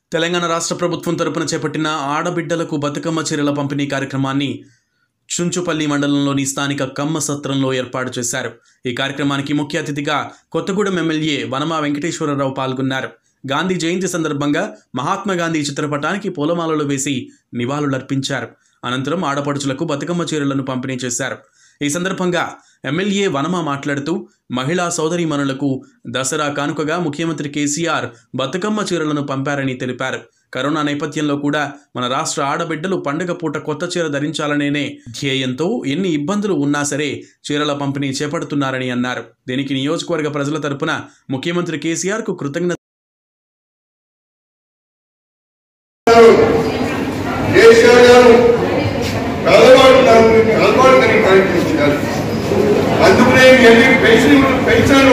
తెలంగాణ రాష్ట్ర ప్రభుత్వం తరపున చేపట్టిన ఆడబిడ్డలకు బతుకమ్మ చీరల పంపిణీ కార్యక్రమాన్ని చుంచుపల్లి మండలంలోని స్థానిక కమ్మ సత్రంలో ఏర్పాటు చేశారు ఈ కార్యక్రమానికి ముఖ్య అతిథిగా కొత్తగూడెం ఎమ్మెల్యే వనమా వెంకటేశ్వరరావు పాల్గొన్నారు గాంధీ జయంతి సందర్భంగా మహాత్మా గాంధీ చిత్రపటానికి పూలమాలలు వేసి నివాళులర్పించారు అనంతరం ఆడపడుచులకు బతుకమ్మ చీరలను పంపిణీ చేశారు ఈ సందర్భంగా ఎమ్మెల్యే వనమ మాట్లాడుతూ మహిళా సోదరీమణులకు దసరా కానుకగా ముఖ్యమంత్రి కేసీఆర్ బతుకమ్మ చీరలను పంపారని తెలిపారు కరోనా నేపథ్యంలో కూడా మన రాష్ట్ర ఆడబిడ్డలు పండుగ పూట కొత్త చీర ధరించాలనేనే ధ్యేయంతో ఎన్ని ఇబ్బందులు ఉన్నా సరే చీరల పంపిణీ చేపడుతున్నారని అన్నారు దీనికి నియోజకవర్గ ప్రజల తరపున ముఖ్యమంత్రి కేసీఆర్కు కృతజ్ఞత కేసీఆర్ గారు పేదవాడు పేదవాడు కలిగి కార్యక్రమించారు అందుకనే ఎన్ని పెన్షన్ పెన్షన్లు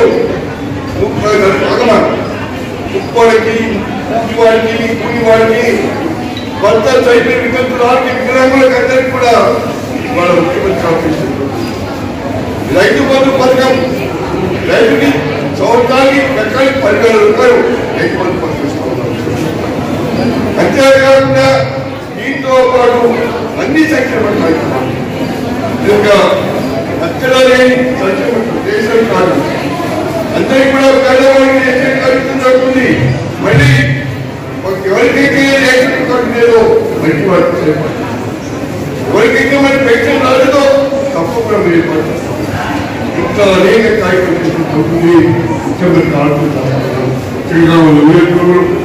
అగమా ముప్పోడికి వాడికి కూలి వాడికి కొత్త చైతన్య విపత్తులు ఆర్థిక వికలాంగులకు అందరికీ కూడా వాళ్ళ ముఖ్యమంత్రి ఆఫీసులు రైతు బంధు పథకం రైతుకి సంవత్సరానికి ఎక్కడికి పదివేల రూపాయలు రైతు బంధు పథకం ఇస్తా ఉన్నారు అంతేకాకుండా దీంతో పాటు అన్ని సంక్షేమ కార్యక్రమాలు ఇంకా అక్కడ లేని సంక్షేమ రేషన్ కార్డు అందరికీ కూడా పేదవాడికి రేషన్ కార్డు కింద ఉంటుంది మళ్ళీ ఎవరికైతే రేషన్ కార్డు లేదో మళ్ళీ వారికి చేపట్టాలి ఎవరికైతే మరి పెన్షన్ రాలేదో తప్పకుండా మీరు ఏర్పాటు చేస్తారు ఇంకా అనేక కార్యక్రమాలు ఉంటుంది ముఖ్యమంత్రి ఆడుతుంటారు శ్రీరాములు వీరులు